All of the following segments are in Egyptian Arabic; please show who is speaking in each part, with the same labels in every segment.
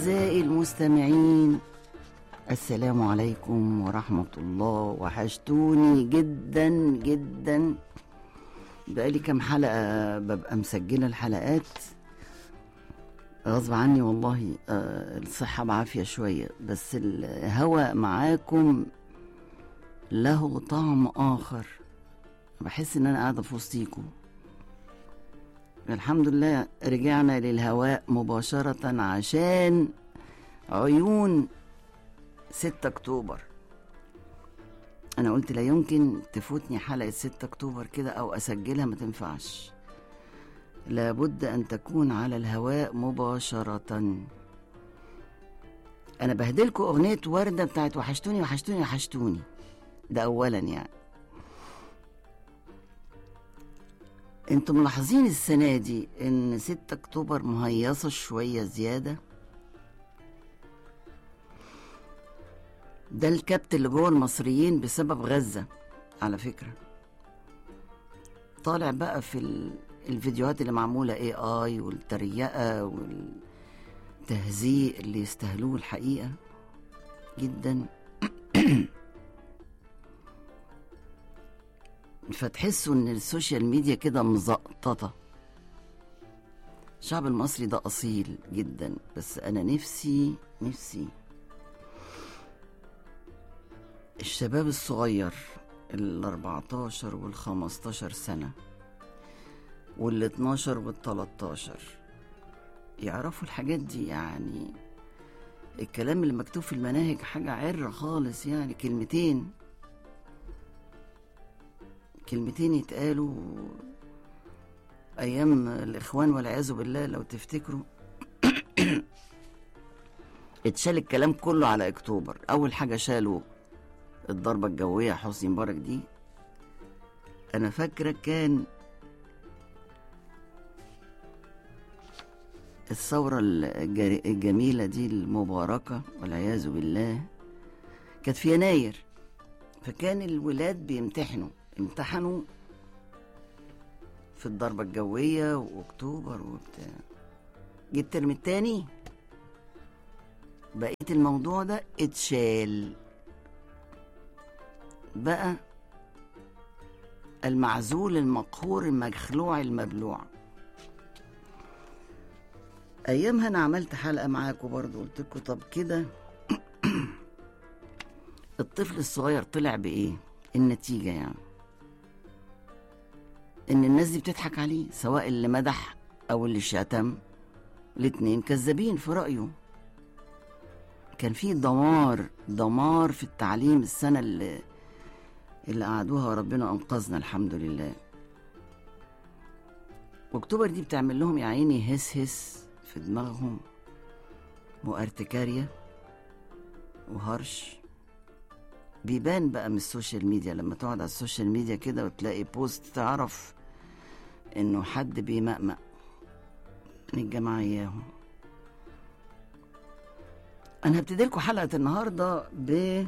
Speaker 1: أعزائي المستمعين السلام عليكم ورحمة الله وحشتوني جدا جدا بقالي كام حلقة ببقى مسجلة الحلقات غصب عني والله آه، الصحة بعافية شوية بس الهوا معاكم له طعم آخر بحس إن أنا قاعدة في وسطيكم الحمد لله رجعنا للهواء مباشرة عشان عيون 6 أكتوبر أنا قلت لا يمكن تفوتني حلقة 6 أكتوبر كده أو أسجلها ما تنفعش لابد أن تكون على الهواء مباشرة أنا بهدلكوا أغنية وردة بتاعت وحشتوني وحشتوني وحشتوني ده أولا يعني انتم ملاحظين السنة دي ان 6 اكتوبر مهيصة شوية زيادة ده الكبت اللي جوه المصريين بسبب غزة على فكرة طالع بقى في ال- الفيديوهات اللي معمولة اي اي والتريقة والتهزيء اللي يستاهلوه الحقيقة جدا فتحسوا ان السوشيال ميديا كده مزقططه الشعب المصري ده اصيل جدا بس انا نفسي نفسي الشباب الصغير ال 14 وال 15 سنه وال 12 وال 13 يعرفوا الحاجات دي يعني الكلام اللي مكتوب في المناهج حاجه عره خالص يعني كلمتين كلمتين يتقالوا ايام الاخوان والعياذ بالله لو تفتكروا اتشال الكلام كله على اكتوبر اول حاجه شالوا الضربه الجويه حسني مبارك دي انا فاكره كان الثوره الجري- الجميله دي المباركه والعياذ بالله كانت في يناير فكان الولاد بيمتحنوا امتحنوا في الضربة الجوية وأكتوبر وبتاع جه الترم التاني بقيت الموضوع ده اتشال بقى المعزول المقهور المخلوع المبلوع ايامها انا عملت حلقه معاكم برضو قلت لكم طب كده الطفل الصغير طلع بايه النتيجه يعني ان الناس دي بتضحك عليه سواء اللي مدح او اللي شتم الاتنين كذابين في رايه كان في دمار دمار في التعليم السنه اللي اللي قعدوها وربنا انقذنا الحمد لله واكتوبر دي بتعمل لهم يا عيني هس هس في دماغهم وارتكارية وهرش بيبان بقى من السوشيال ميديا لما تقعد على السوشيال ميديا كده وتلاقي بوست تعرف انه حد بيمقمق من الجماعة اياهم انا هبتدي لكم حلقة النهاردة ب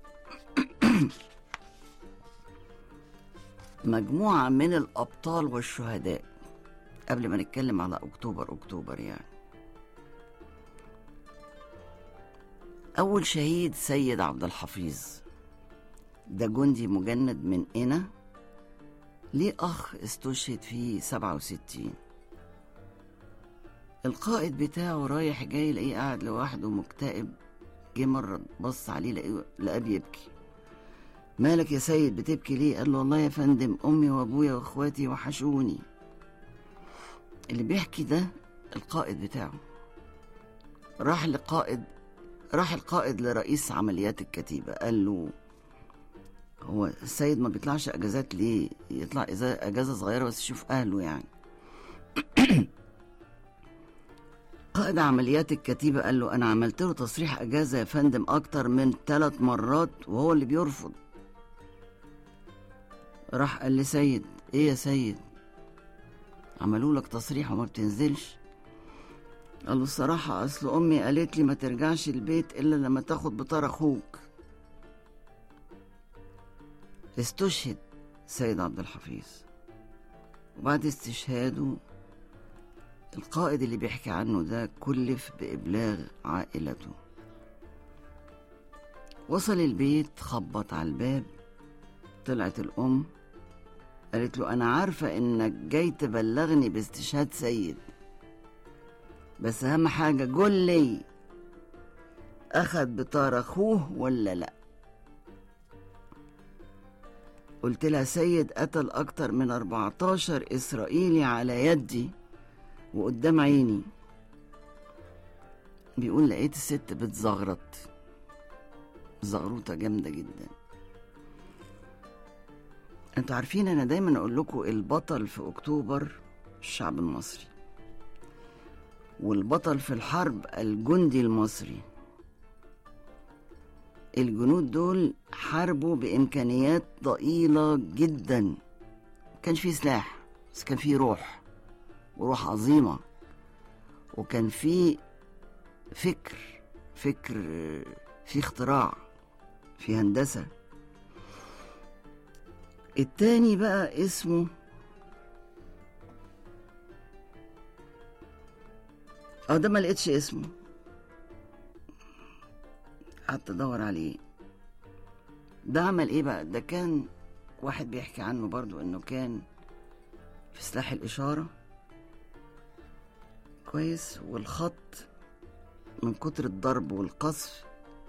Speaker 1: مجموعة من الأبطال والشهداء قبل ما نتكلم على أكتوبر أكتوبر يعني أول شهيد سيد عبد الحفيظ ده جندي مجند من قنا ليه أخ استشهد في سبعة وستين القائد بتاعه رايح جاي لقيه قاعد لوحده مكتئب جه مرة بص عليه لقيه لقاه بيبكي مالك يا سيد بتبكي ليه قال له والله يا فندم امي وابويا واخواتي وحشوني اللي بيحكي ده القائد بتاعه راح لقائد راح القائد لرئيس عمليات الكتيبة قال له هو السيد ما بيطلعش اجازات ليه يطلع إذا اجازة صغيرة بس يشوف اهله يعني قائد عمليات الكتيبة قال له أنا عملت له تصريح أجازة يا فندم أكتر من ثلاث مرات وهو اللي بيرفض راح قال لي سيد إيه يا سيد عملوا لك تصريح وما بتنزلش قال له الصراحة أصل أمي قالت لي ما ترجعش البيت إلا لما تاخد بطار أخوك استشهد سيد عبد الحفيظ وبعد استشهاده القائد اللي بيحكي عنه ده كلف بإبلاغ عائلته وصل البيت خبط على الباب طلعت الأم قالت له أنا عارفة إنك جاي تبلغني باستشهاد سيد بس أهم حاجة قول لي أخد بطار أخوه ولا لأ قلت لها سيد قتل أكتر من 14 إسرائيلي على يدي وقدام عيني بيقول لقيت الست بتزغرط زغروطة جامدة جدا انتوا عارفين انا دايما اقول لكم البطل في اكتوبر الشعب المصري والبطل في الحرب الجندي المصري الجنود دول حاربوا بامكانيات ضئيله جدا كانش فيه سلاح بس كان فيه روح وروح عظيمه وكان فيه فكر فكر في اختراع في هندسه التاني بقى اسمه اه ده ما لقيتش اسمه قعدت ادور عليه ده عمل ايه بقى ده كان واحد بيحكي عنه برضو انه كان في سلاح الاشاره كويس والخط من كتر الضرب والقصف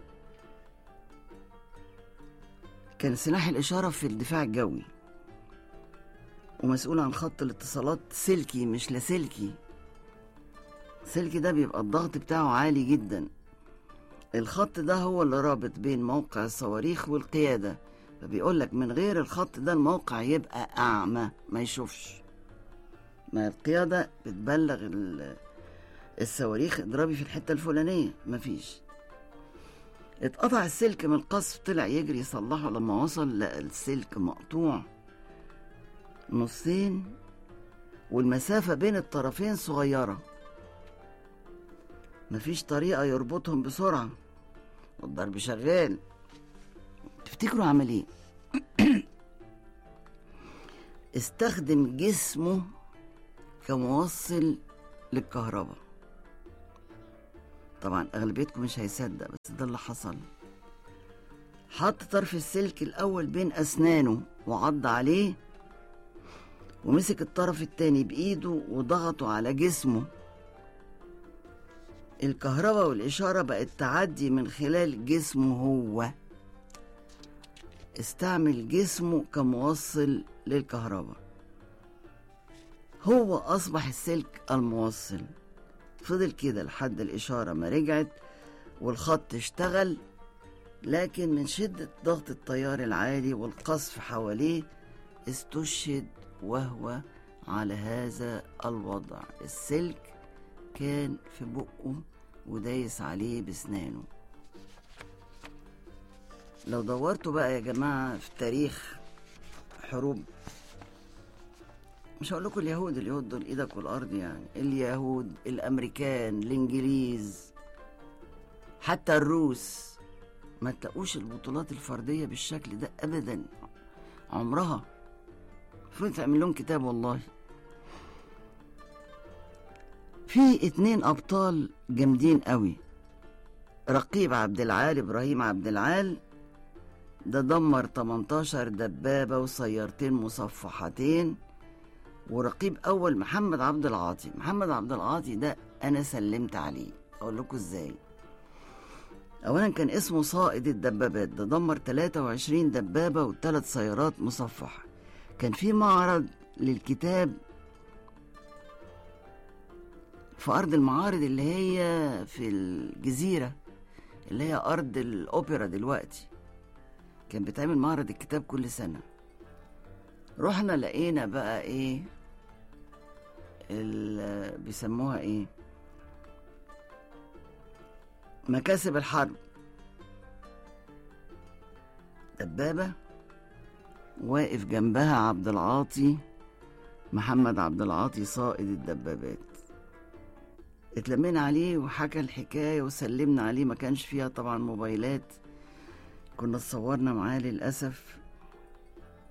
Speaker 1: كان سلاح الإشارة في الدفاع الجوي ومسؤول عن خط الاتصالات سلكي مش لاسلكي سلكي ده بيبقى الضغط بتاعه عالي جدا الخط ده هو اللي رابط بين موقع الصواريخ والقيادة فبيقول لك من غير الخط ده الموقع يبقى أعمى ما يشوفش ما القيادة بتبلغ الصواريخ اضربي في الحتة الفلانية مفيش اتقطع السلك من القصف طلع يجري يصلحه لما وصل لقى السلك مقطوع نصين والمسافة بين الطرفين صغيرة مفيش طريقة يربطهم بسرعة والضرب شغال تفتكروا عمل ايه استخدم جسمه كموصل للكهرباء طبعا اغلبيتكم مش هيصدق بس ده اللي حصل حط طرف السلك الاول بين اسنانه وعض عليه ومسك الطرف التاني بايده وضغطه على جسمه الكهرباء والإشارة بقت تعدي من خلال جسمه هو استعمل جسمه كموصل للكهرباء هو أصبح السلك الموصل فضل كده لحد الإشارة ما رجعت والخط اشتغل لكن من شدة ضغط التيار العالي والقصف حواليه استشهد وهو على هذا الوضع السلك كان في بقه ودايس عليه بسنانه لو دورتوا بقى يا جماعة في تاريخ حروب مش هقول لكم اليهود اليهود دول ايدك والارض يعني اليهود الامريكان الانجليز حتى الروس ما تلاقوش البطولات الفردية بالشكل ده ابدا عمرها المفروض تعمل لهم كتاب والله في اتنين ابطال جامدين قوي رقيب عبد العال ابراهيم عبد العال ده دمر 18 دبابة وسيارتين مصفحتين ورقيب اول محمد عبد العاطي محمد عبد العاطي ده انا سلمت عليه اقول لكم ازاي اولا كان اسمه صائد الدبابات ده دمر 23 دبابة وثلاث سيارات مصفحة كان في معرض للكتاب في أرض المعارض اللي هي في الجزيرة اللي هي أرض الأوبرا دلوقتي كان بيتعمل معرض الكتاب كل سنة رحنا لقينا بقى إيه ال- بيسموها إيه مكاسب الحرب دبابة واقف جنبها عبد العاطي محمد عبد العاطي صائد الدبابات اتلمينا عليه وحكى الحكاية وسلمنا عليه ما كانش فيها طبعا موبايلات كنا اتصورنا معاه للأسف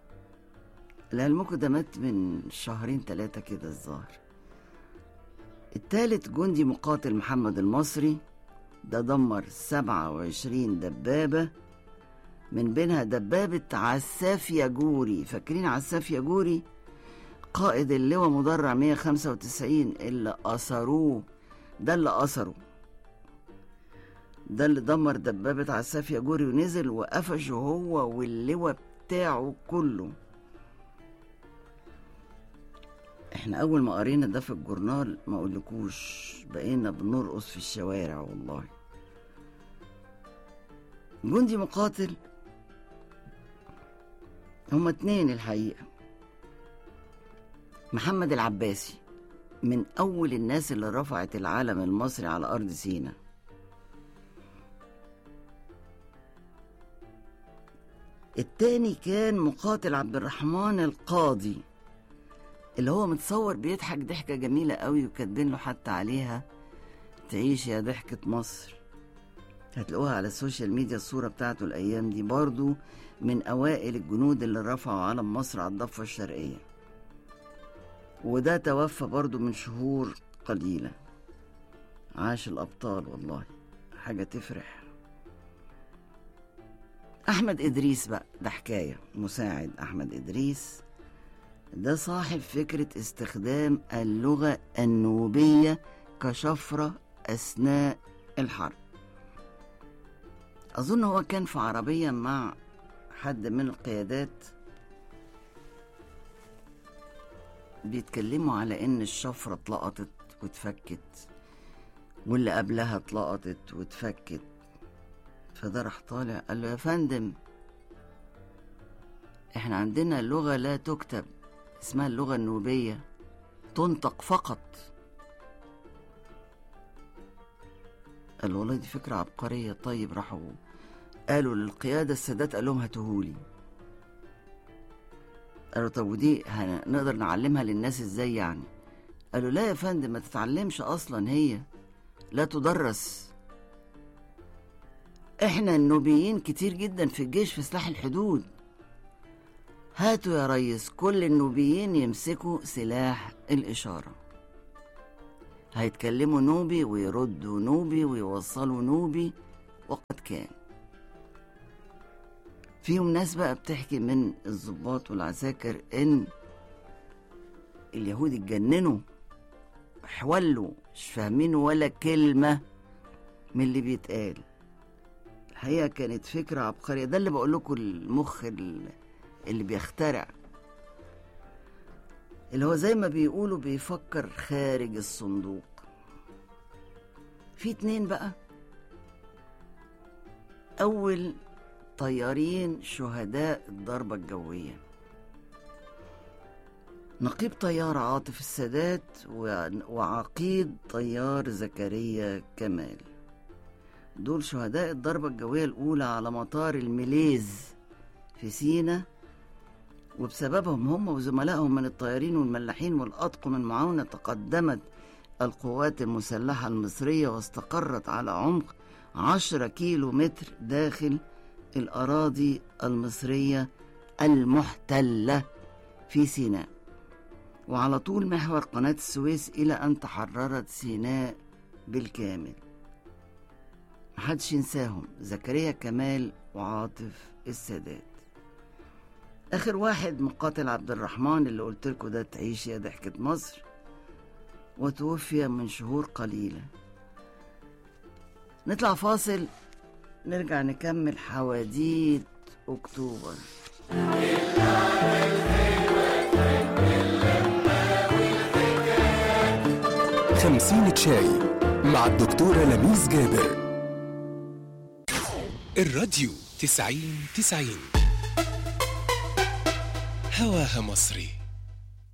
Speaker 1: لعلمكم ده مات من شهرين ثلاثة كده الظاهر التالت جندي مقاتل محمد المصري ده دمر 27 دبابة من بينها دبابة عساف ياجوري فاكرين عساف ياجوري قائد اللواء مدرع 195 اللي أسروه ده اللي أسره ده اللي دمر دبابة عساف ياجوري ونزل وقفشه هو واللواء بتاعه كله احنا اول ما قرينا ده في الجورنال ما اقولكوش بقينا بنرقص في الشوارع والله جندي مقاتل هما اتنين الحقيقة محمد العباسي من أول الناس اللي رفعت العلم المصري على أرض سينا التاني كان مقاتل عبد الرحمن القاضي اللي هو متصور بيضحك ضحكة جميلة قوي وكاتبين له حتى عليها تعيش يا ضحكة مصر هتلاقوها على السوشيال ميديا الصورة بتاعته الأيام دي برضو من أوائل الجنود اللي رفعوا علم مصر على الضفة الشرقية وده توفى برضو من شهور قليلة عاش الأبطال والله حاجة تفرح أحمد إدريس بقى ده حكاية مساعد أحمد إدريس ده صاحب فكرة استخدام اللغة النوبية كشفرة أثناء الحرب أظن هو كان في عربية مع حد من القيادات بيتكلموا على إن الشفرة اتلقطت واتفكت واللي قبلها اتلقطت واتفكت فده راح طالع قال له يا فندم احنا عندنا لغة لا تكتب اسمها اللغة النوبية تنطق فقط قال والله دي فكرة عبقرية طيب راحوا قالوا للقيادة السادات قال لهم هاتوهولي قالوا طب ودي هنقدر نعلمها للناس ازاي يعني قالوا لا يا فندم ما تتعلمش اصلا هي لا تدرس احنا النوبيين كتير جدا في الجيش في سلاح الحدود هاتوا يا ريس كل النوبيين يمسكوا سلاح الإشارة هيتكلموا نوبي ويردوا نوبي ويوصلوا نوبي وقد كان فيهم ناس بقى بتحكي من الضباط والعساكر ان اليهود اتجننوا حولوا مش فاهمين ولا كلمة من اللي بيتقال الحقيقة كانت فكرة عبقرية ده اللي بقول لكم المخ اللي بيخترع اللي هو زي ما بيقولوا بيفكر خارج الصندوق في اتنين بقى أول طيارين شهداء الضربة الجوية نقيب طيار عاطف السادات وعقيد طيار زكريا كمال دول شهداء الضربة الجوية الأولى على مطار الميليز في سينا وبسببهم هم وزملائهم من الطيارين والملاحين والأطقم المعاونة تقدمت القوات المسلحة المصرية واستقرت على عمق عشرة كيلو متر داخل الأراضي المصرية المحتلة في سيناء وعلى طول محور قناة السويس إلى أن تحررت سيناء بالكامل محدش ينساهم زكريا كمال وعاطف السادات آخر واحد مقاتل عبد الرحمن اللي قلت لكم ده تعيش يا ضحكة مصر وتوفي من شهور قليلة نطلع فاصل نرجع نكمل حواديت أكتوبر
Speaker 2: خمسين شاي مع الدكتورة لميس جابر الراديو تسعين تسعين هواها مصري